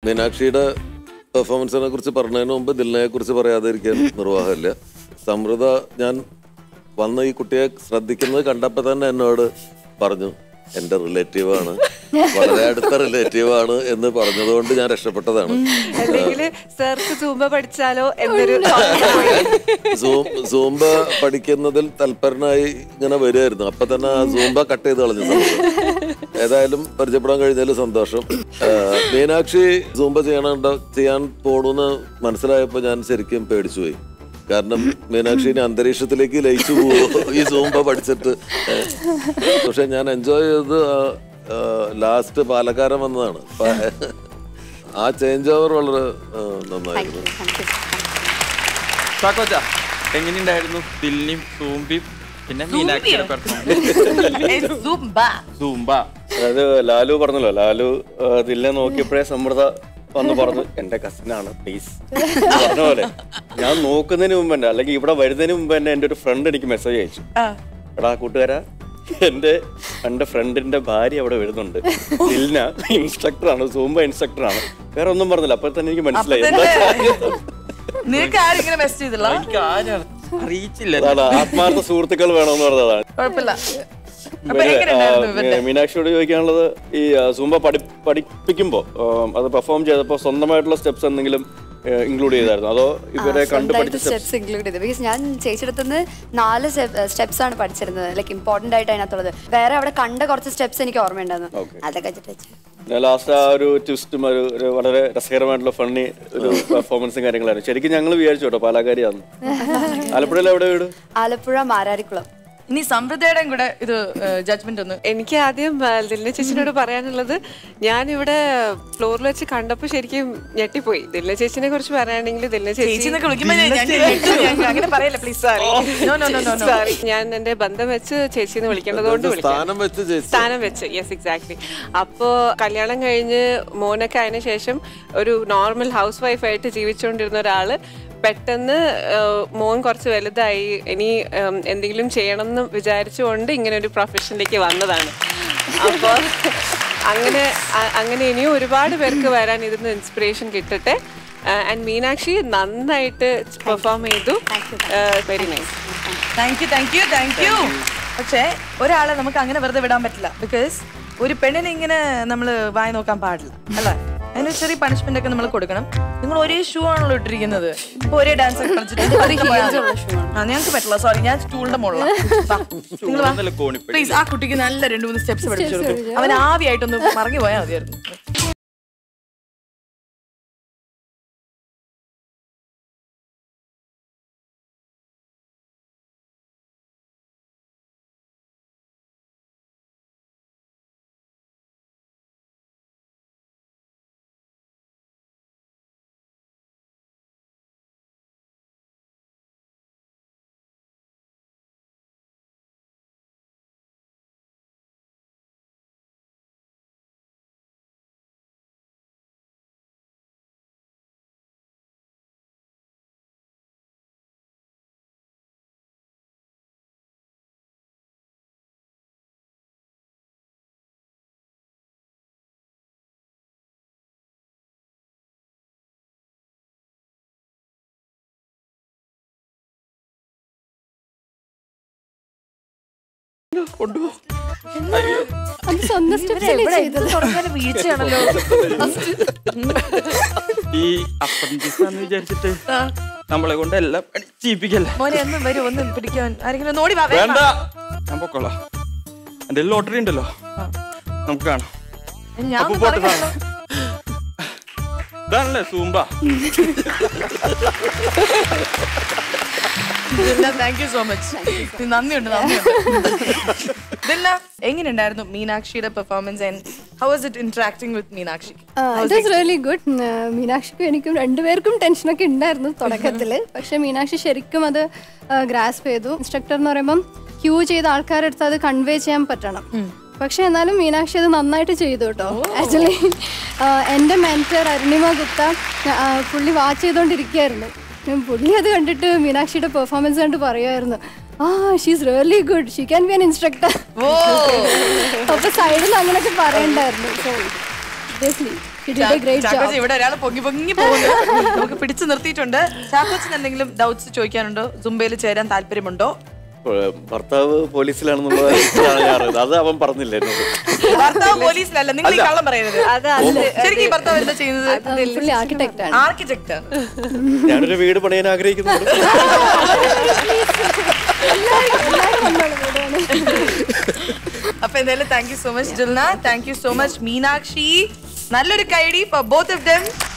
മീനാക്ഷിയുടെ പെർഫോമൻസിനെ കുറിച്ച് പറഞ്ഞതിന് മുമ്പ് ദിൽനയെ കുറിച്ച് പറയാതിരിക്കാൻ നിർവാഹമില്ല സമൃദ്ധ ഞാൻ വന്ന് ഈ കുട്ടിയെ ശ്രദ്ധിക്കുന്നത് കണ്ടപ്പോൾ തന്നെ എന്നോട് പറഞ്ഞു എന്റെ റിലേറ്റീവ് ആണ് വളരെ അടുത്ത റിലേറ്റീവ് ആണ് എന്ന് പറഞ്ഞതുകൊണ്ട് ഞാൻ രക്ഷപ്പെട്ടതാണ് അല്ലെങ്കിൽ സാർക്ക് സൂമ്പ പഠിച്ചാലോ എന്നൊരു സൂം സൂംബ പഠിക്കുന്നതിൽ തൽപരനായി ഇങ്ങനെ വരുമായിരുന്നു അപ്പൊ തന്നെ ആ സൂംബ കട്ട് ചെയ്ത് കളഞ്ഞു സമയത്ത്. ഏതായാലും പരിചയപ്പെടാൻ കഴിഞ്ഞതിൽ സന്തോഷം ആ, മീനാക്ഷി സൂംബ ചെയ്യണ ചെയ്യാൻ പോണെന്ന് മനസ്സിലായപ്പോ ഞാൻ ശരിക്കും പേടിച്ചു പോയി കാരണം മീനാക്ഷിനെ അന്തരീക്ഷത്തിലേക്ക് ലയിച്ചു പോവോ ഈ സൂംബ പഠിച്ചിട്ട് ഏ. പക്ഷെ ഞാൻ എൻജോയ് ചെയ്തത് ലാസ്റ്റ് പാലക്കാരൻ വന്നതാണ് പ- ആ ചേഞ്ച് ഓവർ വളരെ ആ, നന്നായിരുന്നു ചാക്കോച്ച എങ്ങനെയുണ്ടായിരുന്നു ദില്ലിയും സൂംബിയും പിന്നെ മീനാക്ഷിയുടെ പെർഫോമൻസ് സൂംബ അതായത് ലാലു പറഞ്ഞല്ലോ ലാലു ആ, ദില്ലെ നോക്കിയപ്പോഴേ സമൃദ്ധ വന്ന് പറഞ്ഞു എന്റെ കസിനാണ് പ്ലീസ് പറഞ്ഞ പോലെ ഞാൻ നോക്കുന്നതിന് മുമ്പ് തന്നെ അല്ലെങ്കിൽ ഇവിടെ വരുന്നതിന് മുമ്പ് തന്നെ എന്റെ ഒരു ഫ്രണ്ട് എനിക്ക് മെസ്സേജ് അയച്ചു എടാ കൂട്ടുകാരാ എന്റെ എന്റെ ഫ്രണ്ടിന്റെ ഭാര്യ അവിടെ വരുന്നുണ്ട് ദിൽന ഇൻസ്ട്രക്ടറാണ് സൂംബ ഇൻസ്ട്രക്ടറാണ് വേറെ ഒന്നും പറഞ്ഞില്ല അപ്പൊ തന്നെ എനിക്ക് മനസ്സിലായി എന്താ കാര്യം? നിനക്ക് ആരിങ്ങനെ മെസ്സേജ് ചെയ്തില്ല എനിക്ക് ആരും അറിയിച്ചില്ല അതാണ് ആത്മാർത്ഥ സുഹൃത്തുക്കൾ വേണമെന്ന് പറഞ്ഞതാണ് കുഴപ്പമില്ല അപ്പൊ ഇവര്, എങ്ങനെയുണ്ടായിരുന്നു ആ, ഇവരുടെ മീനാക്ഷിയോട് ചോദിക്കാനുള്ളത് ഈ ആ, സൂംബ പഠി പഠിപ്പിക്കുമ്പോൾ അത് പെർഫോം ചെയ്തപ്പോൾ സ്വന്തമായിട്ടുള്ള സ്റ്റെപ്സ് എന്തെങ്കിലും ഇൻക്ലൂഡ് ചെയ്തായിരുന്നു അതോ ഇവരെ കണ്ടു പഠിച്ച സ്റ്റെപ്സ് സ്റ്റെപ്സ് ഇൻക്ലൂഡ് ചെയ്ത് ബിക്കോസ് ഞാൻ ചേച്ചിയുടെ നിന്ന് നാല് സ്റ്റെപ്സ് ആണ് പഠിച്ചിരുന്നത് ലൈക്ക് ഇമ്പോർട്ടന്റ് ആയിട്ട് അതിനകത്തുള്ളത് വേറെ അവിടെ കണ്ട കുറച്ച് സ്റ്റെപ്സ് എനിക്ക് ഓർമ്മയുണ്ടായിരുന്നു അതൊക്കെ വെച്ചിട്ട് വെച്ച്. ലാസ്റ്റ് ആ ഒരു ട്വിസ്റ്റും ഒരു ഒരു വളരെ രസകരമായിട്ടുള്ള ഫണ്ണി ഒരു പെർഫോമൻസും കാര്യങ്ങളായിരുന്നു ശരിക്കും ഞങ്ങൾ വിചാരിച്ചു കേട്ടോ പാലക്കാരിയാന്ന് ആലപ്പുഴയിൽ എവിടെ വീട് ആലപ്പുഴ മാരാരിക്കുളം ഇനി സമൃദ്ധയുടെയും കൂടെ ഇത് ജഡ്ജ്മെന്റ് ഒന്ന് എനിക്ക് ആദ്യം ആ, ദിൽന ചേച്ചിനോട് പറയാനുള്ളത് ഞാൻ ഇവിടെ ഫ്ലോറിൽ വെച്ച് കണ്ടപ്പോൾ ശരിക്കും ഞെട്ടിപ്പോയി ദിൽന ചേച്ചിനെ കുറിച്ച് പറയുകയാണെങ്കിൽ ദിൽന ചേച്ചി ചേച്ചി എന്നൊക്കെ വിളിക്കുമ്പോ ഞാൻ- ഞാൻ- ഞാൻ- അങ്ങനെ പറയല്ലേ please sorry no no no no no sorry ഞാൻ എന്റെ ബന്ധം വെച്ച് ചേച്ചിന്ന് വിളിക്കേണ്ടത് കൊണ്ട് വിളിക്കാം സ്ഥാനം വെച്ച് ചേച്ചി സ്ഥാനം വെച്ച് യെസ് എക്സാക്ട്ലി അപ്പോൾ കല്യാണം കഴിഞ്ഞ് മോനൊക്കെ അതിന് ശേഷം ഒരു നോർമൽ ഹൗസ് വൈഫായിട്ട് ജീവിച്ചുകൊണ്ടിരുന്ന ഒരാള് പെട്ടെന്ന് ആ, മോൻ കുറച്ച് വലുതായി ഇനി ഉം, എന്തെങ്കിലും ചെയ്യണം എന്ന് വിചാരിച്ചുകൊണ്ട് ഇങ്ങനെ ഒരു പ്രൊഫഷനിലേക്ക് വന്നതാണ് അപ്പോൾ അങ്ങനെ അ- അങ്ങനെ ഇനിയും ഒരുപാട് പേർക്ക് വരാൻ ഇതിന്ന് ഇൻസ്പിറേഷൻ കിട്ടട്ടെ ആൻഡ് മീനാക്ഷി നന്നായിട്ട് പെർഫോം ചെയ്തു very nice thank you thank you thank you പക്ഷേ ഒരാളെ നമുക്ക് അങ്ങനെ വെറുതെ വിടാൻ പറ്റില്ല ബിക്കോസ് ഒരു പെണ്ണിനെ ഇങ്ങനെ നമ്മൾ വായി നോക്കാൻ പാടില്ല അല്ലേ അതിന് ചെറിയ പണിഷ്മെന്റ് ഒക്കെ നമ്മൾ കൊടുക്കണം നിങ്ങൾ ഒരേ ഷൂ ആണല്ലോ ഇട്ടിരിക്കുന്നത് ഇപ്പൊ ഒരേ ഡാൻസ് ഒക്കെ കളിച്ചിട്ട് ആ ഞങ്ങൾക്ക് പറ്റില്ല സോറി ഞാൻ സ്റ്റൂളിന്റെ മുകളിലാണ് കോണിപ്പടി പ്ലീസ് ആ കുട്ടിക്ക് നല്ല രണ്ട് മൂന്ന് സ്റ്റെപ്സ് പഠിച്ചു കൊടുക്കും അവൻ ആവിയായിട്ടൊന്ന് മറങ്ങി പോയാൽ മതിയായിരുന്നു അത് സ്വന്തം സ്റ്റെപ്സ് ചെയ്തത് വീഴ്ചയാണല്ലോ ഈ അപ്രന്റീസ് ആണെന്ന് വിചാരിച്ചിട്ട് നമ്മളെ കൊണ്ട് എല്ലാം പഠിച്ചിപ്പിക്കല്ലേ മോനെ ഒന്ന് വരൂ ഒന്ന് പിടിക്കാൻ ആരെങ്കിലും ഒന്ന് ഓടി വാ വേഗം വേണ്ട വാ. ഞാൻ പൊക്കോളാം എന്റെ ലോട്ടറി ഉണ്ടല്ലോ നമുക്ക് കാണാം ഞാൻ അപ്പൊ ഒന്നും പോട്ടെ പറഞ്ഞില്ലല്ലോ. ഇതാണല്ലേ Zumba thank you so much നന്ദിയുണ്ട് നന്ദിയുണ്ട് ഇതെല്ലാം എങ്ങനെയുണ്ടായിരുന്നു മീനാക്ഷിയുടെ performance and how was it interacting with Meenakshi it was really good മീനാക്ഷിക്കും എനിക്കും രണ്ടുപേർക്കും ടെൻഷനൊക്കെ ഉണ്ടായിരുന്നു തുടക്കത്തിൽ പക്ഷെ മീനാക്ഷി ശരിക്കും അത് ഗ്രാസ്പ് ചെയ്തു ഇൻസ്ട്രക്ടർ എന്ന് പറയുമ്പം ക്യൂ ചെയ്ത ആൾക്കാരുടെ അടുത്ത് അത് കൺവേ ചെയ്യാൻ പറ്റണം പക്ഷെ എന്നാലും മീനാക്ഷി അത് നന്നായിട്ട് ചെയ്തു കേട്ടോ ആക്ച്വലി എൻ്റെ മെൻറ്റർ അരുണിമ ഗുപ്ത ആ, പുള്ളി വാച്ച് ചെയ്തുകൊണ്ടിരിക്കുകയായിരുന്നു ഉം, പുള്ളി അത് കണ്ടിട്ട് മീനാക്ഷിയുടെ പെർഫോമൻസ് കണ്ട് പറയുമായിരുന്നു ആ she's really good she can be an instructor അപ്പൊ സൈഡിൽ അങ്ങനെയൊക്കെ പറയണ്ടായിരുന്നു so He did a great Chakochi job. ഇവിടെ ഒരാൾ പൊങ്ങി പൊങ്ങി പോകുന്നു നമുക്ക് പിടിച്ചു നിർത്തിയിട്ടുണ്ട് ചാക്കോച്ചിന് എന്തെങ്കിലും ഡൗട്ട്സ് ചോദിക്കാനുണ്ടോ സുംബയിൽ ചേരാൻ താല്പര്യമുണ്ടോ ഏഹ് ഭർത്താവ് പോലീസിലാണെന്നുള്ളതാണ് ഞാൻ അറിയുന്നത് അത് അവൻ പറഞ്ഞില്ല എന്നോട് ഭർത്താവ് പോലീസിലല്ല നിങ്ങൾ ഈ കള്ളം പറയരുത് അത് അത് ശരിക്കും ഈ ഭർത്താവ് എന്താ ചെയ്യുന്നത് പുള്ളി ആർക്കിടെക്റ്റ് ആണ് ആർക്കിടെക്ട് ഞാനൊരു വീട് പണിയാൻ ആഗ്രഹിക്കുന്നുണ്ട് അപ്പൊ എന്തായാലും thank you so much Julna thank you so much Meenakshi നല്ലൊരു guide for both of dum